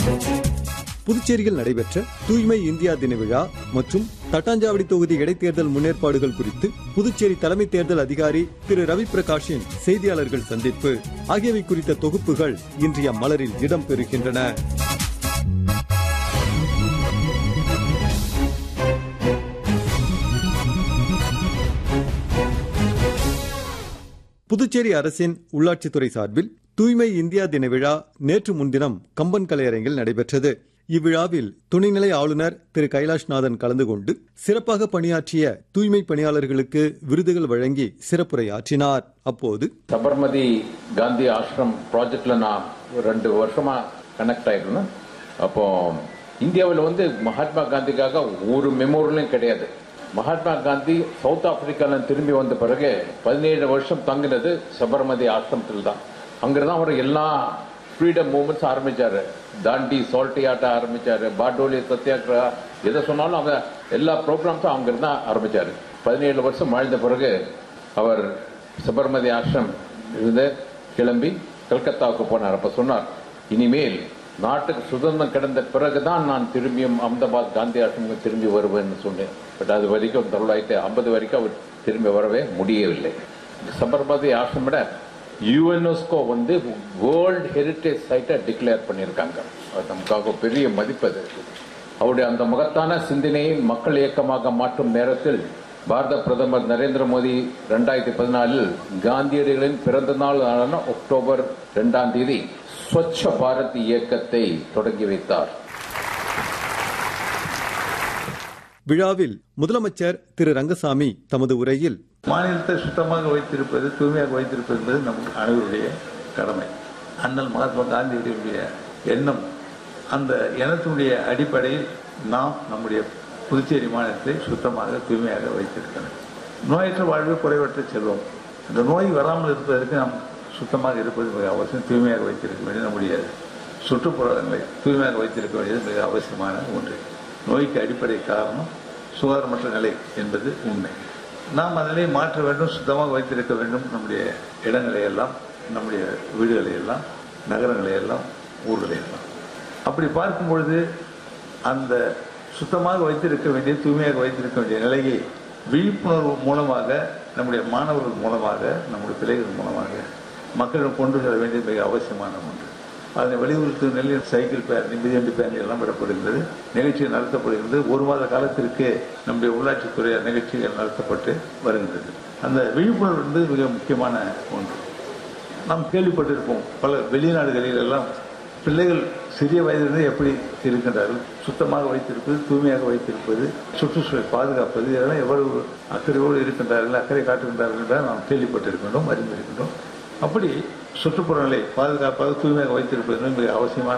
புதுச்சேரியில் நடைபெற்ற தூய்மை இந்தியா தின விழா மற்றும் தட்டாஞ்சாவடி தொகுதி இடைத்தேர்தல் முன்னேற்பாடுகள் குறித்து புதுச்சேரி தலைமை தேர்தல் அதிகாரி திரு ரவி பிரகாஷின் செய்தியாளர்கள் சந்திப்பு ஆகியவை குறித்த தொகுப்புகள் இன்றைய மலரில் இடம்பெறுகின்றன புதுச்சேரி அரசின் உள்ளாட்சித்துறை சார்பில் தூய்மை இந்தியா தின விழா நேற்று முன்தினம் கம்பன் கலையரங்கில் நடைபெற்றது இவ்விழாவில் துணைநிலை ஆளுநர் திரு கைலாஷ்நாதன் கலந்து கொண்டு சிறப்பாக பணியாற்றிய தூய்மை பணியாளர்களுக்கு விருதுகள் வழங்கி சிறப்புரையாற்றினார் அப்போது சபர்மதி காந்தி ஆசிரம் ப்ராஜெக்ட்ல நான் ஒரு ரெண்டு வருஷமா கனெக்ட் ஆயிருந்தேன் அப்போ இந்தியாவில் வந்து மகாத்மா காந்திக்காக ஒரு மெமோரியலும் கிடையாது மகாத்மா காந்தி சவுத் ஆப்பிரிக்கால திரும்பி வந்த பிறகு பதினேழு வருஷம் தங்கினது சபர்மதி ஆசிரமத்தில் தான் அங்கிருந்தான் அவர் எல்லா ஃப்ரீடம் மூவ்மெண்ட்ஸ் ஆரம்பிச்சாரு தாண்டி சால்ட்டி ஆட்டம் ஆரம்பிச்சாரு பாட்டோலி சத்தியாகிரகா எதை சொன்னாலும் அவங்க எல்லா ப்ரோக்ராம்ஸும் அவங்க இருந்தா ஆரம்பிச்சாரு பதினேழு வருஷம் வாழ்ந்த பிறகு அவர் சபர்மதி ஆசிரம் இருந்து கிளம்பி கல்கத்தாவுக்கு போனார் அப்ப சொன்னார் இனிமேல் நாட்டுக்கு சுதந்திரம் கிடந்த பிறகுதான் நான் திரும்பியும் அகமதாபாத் காந்தி ஆசிரமுக்கு திரும்பி வருவேன்னு சொன்னேன் பட் அது வரைக்கும் தொள்ளாயிரத்தி ஐம்பது வரைக்கும் அவர் திரும்பி வரவே முடியவில்லை சபர்மதி ஆசிரம் விட யுஎன்எஸ்கோ வந்து வேர்ல்ட் ஹெரிட்டேஜ் சைட்டை டிக்ளேர் பண்ணியிருக்காங்க அது நமக்காக பெரிய மதிப்பு அது அவருடைய அந்த மகத்தான சிந்தனையை மக்கள் இயக்கமாக மாற்றும் நேரத்தில் பாரத பிரதமர் நரேந்திர மோடி இரண்டாயிரத்தி பதினாலில் காந்தியடிகளின் பிறந்த நாள் ஆன அக்டோபர் இரண்டாம் தேதி ஸ்வச்ச பாரத் இயக்கத்தை தொடங்கி வைத்தார் விழாவில் முதலமைச்சர் திரு ரங்கசாமி தமது உரையில் மாநிலத்தை சுத்தமாக வைத்திருப்பது தூய்மையாக வைத்திருப்பது என்பது நமக்கு அனைவருடைய கடமை அண்ணல் மகாத்மா காந்தியுடைய எண்ணம் அந்த எண்ணத்தினுடைய அடிப்படையில் நாம் நம்முடைய புதுச்சேரி மாநிலத்தை சுத்தமாக தூய்மையாக வைத்திருக்கணும் நோயற்ற வாழ்வு குறைவற்ற செல்வம் இந்த நோய் வராமல் இருப்பதற்கு நாம் சுத்தமாக இருப்பது மிக அவசியம் தூய்மையாக வைத்திருக்க வேண்டியது நம்முடைய சுற்றுப்புறங்களை தூய்மையாக வைத்திருக்க வேண்டியது மிக அவசியமான ஒன்று நோய்க்கு அடிப்படை காரணம் சுகாதாரமற்ற நிலை என்பது உண்மை நாம் அதனை மாற்ற வேண்டும் சுத்தமாக வைத்திருக்க வேண்டும் நம்முடைய இடங்களை எல்லாம் நம்முடைய வீடுகளை எல்லாம் நகரங்களை எல்லாம் ஊர்களை எல்லாம் அப்படி பார்க்கும் பொழுது அந்த சுத்தமாக வைத்திருக்க வேண்டிய தூய்மையாக வைத்திருக்க வேண்டிய நிலையை விழிப்புணர்வு மூலமாக நம்முடைய மாணவர்கள் மூலமாக நம்முடைய பிள்ளைகள் மூலமாக மக்களிடம் கொண்டு செல்ல வேண்டியது மிக அவசியமான ஒன்று அதனை வலியுறுத்தி நெல்லில் சைக்கிள் பேரணி மிதிவண்டி பேரணி எல்லாம் விடப்படுகிறது நிகழ்ச்சிகள் நடத்தப்படுகிறது ஒரு மாத காலத்திற்கு நம்முடைய உள்ளாட்சித்துறை நிகழ்ச்சிகள் நடத்தப்பட்டு வருகின்றது அந்த விழிப்புணர்வு என்பது மிக முக்கியமான ஒன்று நாம் கேள்விப்பட்டிருப்போம் பல வெளிநாடுகளில் எல்லாம் பிள்ளைகள் சிறிய வயதிலிருந்து எப்படி இருக்கின்றார்கள் சுத்தமாக வைத்திருப்பது தூய்மையாக வைத்திருப்பது சுற்றுச்சூழலை பாதுகாப்பது இதெல்லாம் எவ்வளவு அக்கறையோடு இருக்கின்றார்கள் அக்கறை காட்டுகின்றார்கள் என்றால் நாம் கேள்விப்பட்டிருக்கின்றோம் அறிந்திருக்கின்றோம் அப்படி சுற்றுப்புறங்களை பாதுகாப்பாக தூய்மையாக வைத்திருப்பது மிக அவசியமான